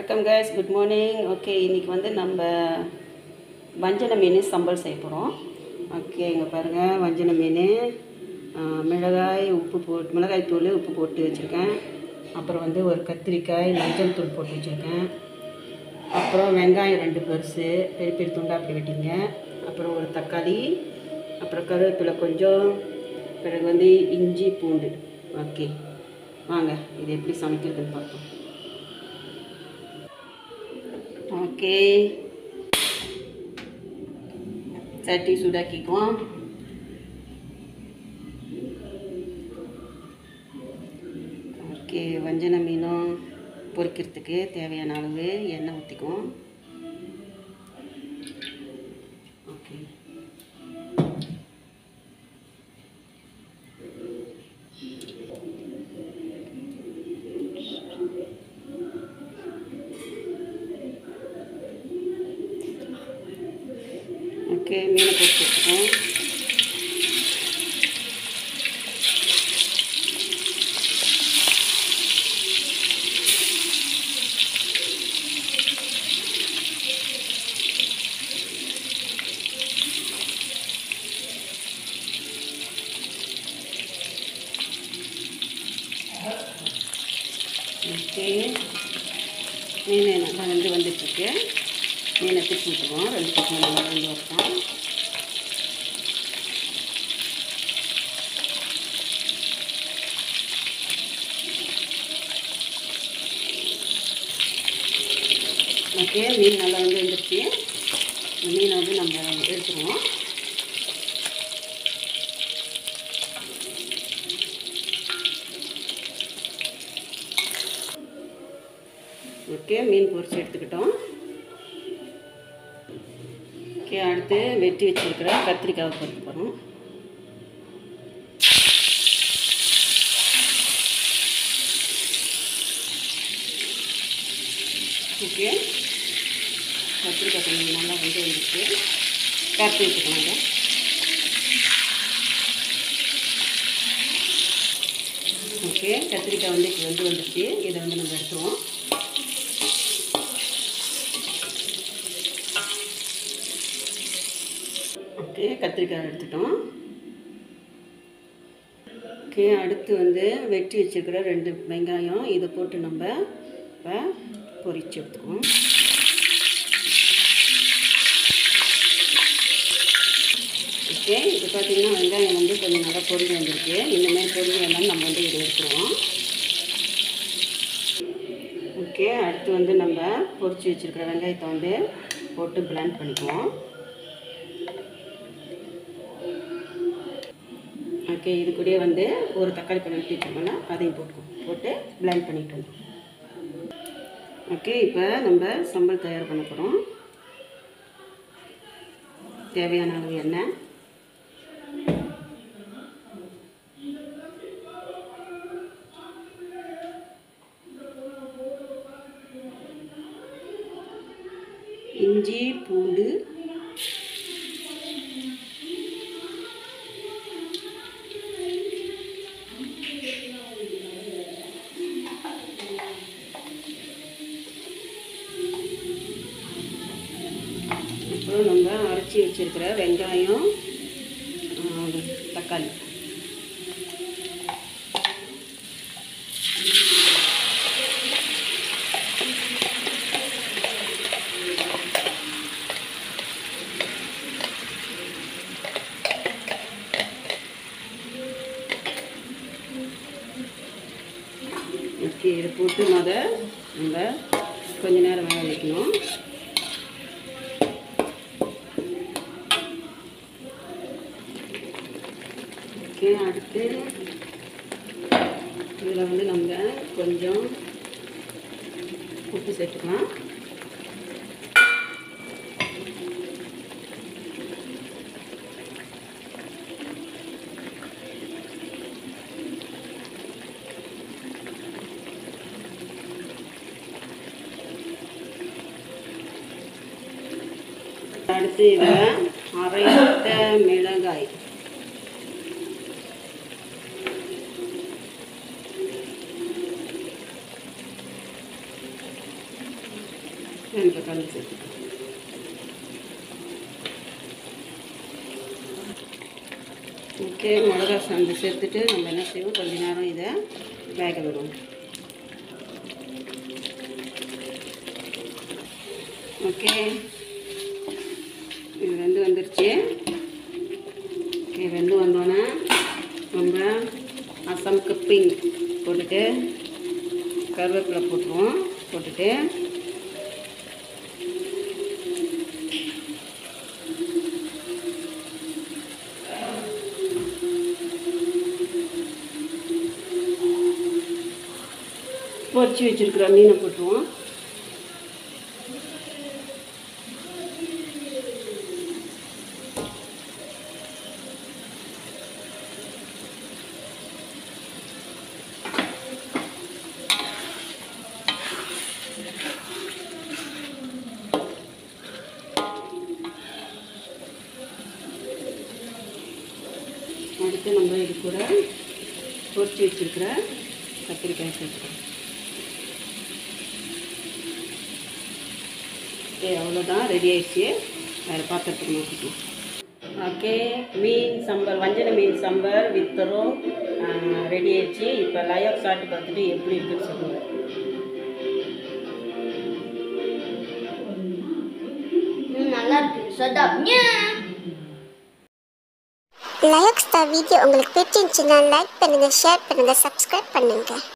வணக்கம் guys good morning okay இன்றைக்கி வந்து நம்ம வஞ்சன மீன் சம்பல் செய்ய போகிறோம் ஓகே இங்கே பாருங்கள் வஞ்சன மீன் ஆ, மிளகாய் உப்பு போட்டு மிளகாய் தூள் உப்பு போட்டு வச்சுருக்கேன் அப்புறம் வந்து ஒரு கத்திரிக்காய் மஞ்சள் தூள் போட்டு வச்சுருக்கேன் அப்புறம் வெங்காயம் ரெண்டு பெருசு பெரிய பெரிய துண்டா அப்படி வெட்டிங்க அப்புறம் ஒரு தக்காளி அப்புறம் கருவேப்பிலை கொஞ்சம் பிறகு வந்து இஞ்சி பூண்டு ஓகே வாங்க இது எப்படி சமைக்கிறதுன்னு பார்ப்போம் ஓகே சட்டி சூடாக்கிக்குவோம் ஓகே வஞ்சன மீனும் பொரிக்கிறதுக்கு தேவையான அளவு எண்ணெய் ஊற்றிக்குவோம் ஓகே ஓகே மீனை போட்டு வச்சுக்கோம் ஓகே மீன் நல்லா வந்து வந்துட்டுருக்கு மீனை திருப்பி விட்டுருவோம் ரெண்டு பக்கம் நல்லா வந்து வரட்டும் ஓகே மீன் நல்லா வந்து வந்துருச்சு இந்த மீனை வந்து நம்ம எடுத்துருவோம் ஓகே மீன் பொரிச்சு எடுத்துக்கிட்டோம் ஓகே அடுத்து வெட்டி வச்சிருக்கிற கத்திரிக்காவை பொறுத்து போகிறோம் ஓகே கத்திரிக்காய் கொஞ்சம் நல்லா வந்து வந்துச்சு கத்தி வச்சுக்கலாங்க ஓகே கத்திரிக்காய் வந்து இப்போ வந்து வந்துருச்சு இதை வந்து நம்ம எடுத்துருவோம் ஓகே கத்திரிக்காய் எடுத்துட்டோம் ஓகே அடுத்து வந்து வெட்டி வச்சுருக்கிற ரெண்டு வெங்காயம் இதை போட்டு நம்ம இப்போ பொரிச்சு எடுத்துக்குவோம் ஓகே இப்போ பார்த்தீங்கன்னா வெங்காயம் வந்து கொஞ்சம் நல்லா பொரிஞ்சு வந்திருக்கு இந்த மாதிரி பொரிஞ்சு வந்தாலும் நம்ம வந்து இதை எடுத்துருவோம் ஓகே அடுத்து வந்து நம்ம பொரிச்சு வச்சுருக்கிற வெங்காயத்தை வந்து போட்டு பிளான் பண்ணிக்குவோம் ஓகே இது கூடயே வந்து ஒரு தக்காளி பழம் வெட்டி வச்சுருக்கோம்னா அதையும் போட்டுக்குவோம் போட்டு பிளெண்ட் பண்ணிட்டு வந்தோம் ஓகே இப்போ நம்ம சம்பல் தயார் பண்ண போகிறோம் தேவையான அளவு எண்ணெய் இஞ்சி பூண்டு அப்புறம் நம்ம அரைச்சி வச்சிருக்கிற வெங்காயம் ஆ, தக்காளி ஓகே இதை போட்டு முத நம்ம கொஞ்ச நேரம் வேக வைக்கணும் ஓகே அடுத்து இதில் வந்து நம்ம கொஞ்சம் உப்பு சேர்த்துக்கலாம் அடுத்து இதில் அரைத்த மிளகாய் ரெண்டு கலந்து சேர்த்துக்கலாம் ஓகே மிளகா சாந்து சேர்த்துட்டு நம்ம என்ன செய்வோம் கொஞ்ச நேரம் இதை வேக விடுவோம் ஓகே இது வெந்து வந்துருச்சு ஓகே வெந்து வந்தோன்னே நம்ம அசம் கப்பிங் போட்டுட்டு கருவேப்பிலை போட்டுருவோம் போட்டுட்டு பொரிச்சு வச்சுருக்குற மீனை போட்டுருவோம் அடுத்து நம்ம இது கூட பொரிச்சு வச்சுருக்கிற கத்திரிக்காய் சேர்த்துக்கிறோம் ஓகே அவ்வளோதான் ரெடி ஆயிடுச்சு வேறு பாத்திரத்துக்கு மாற்றிக்கலாம் ஓகே மீன் சம்பல் வஞ்சன மீன் சம்பல் வித் ரோ ரெடி ஆயிடுச்சு இப்போ லயர் சாப்பிட்டு பார்த்துட்டு எப்படி இருக்குன்னு சொல்லுங்கள் ம் நல்லா இருக்கு சதா லயக்ஸ் த வீடியோ உங்களுக்கு பிடிச்சிருந்துச்சுன்னா லைக் பண்ணுங்கள் ஷேர் பண்ணுங்கள் சப்ஸ்கிரைப் பண்ணுங்கள்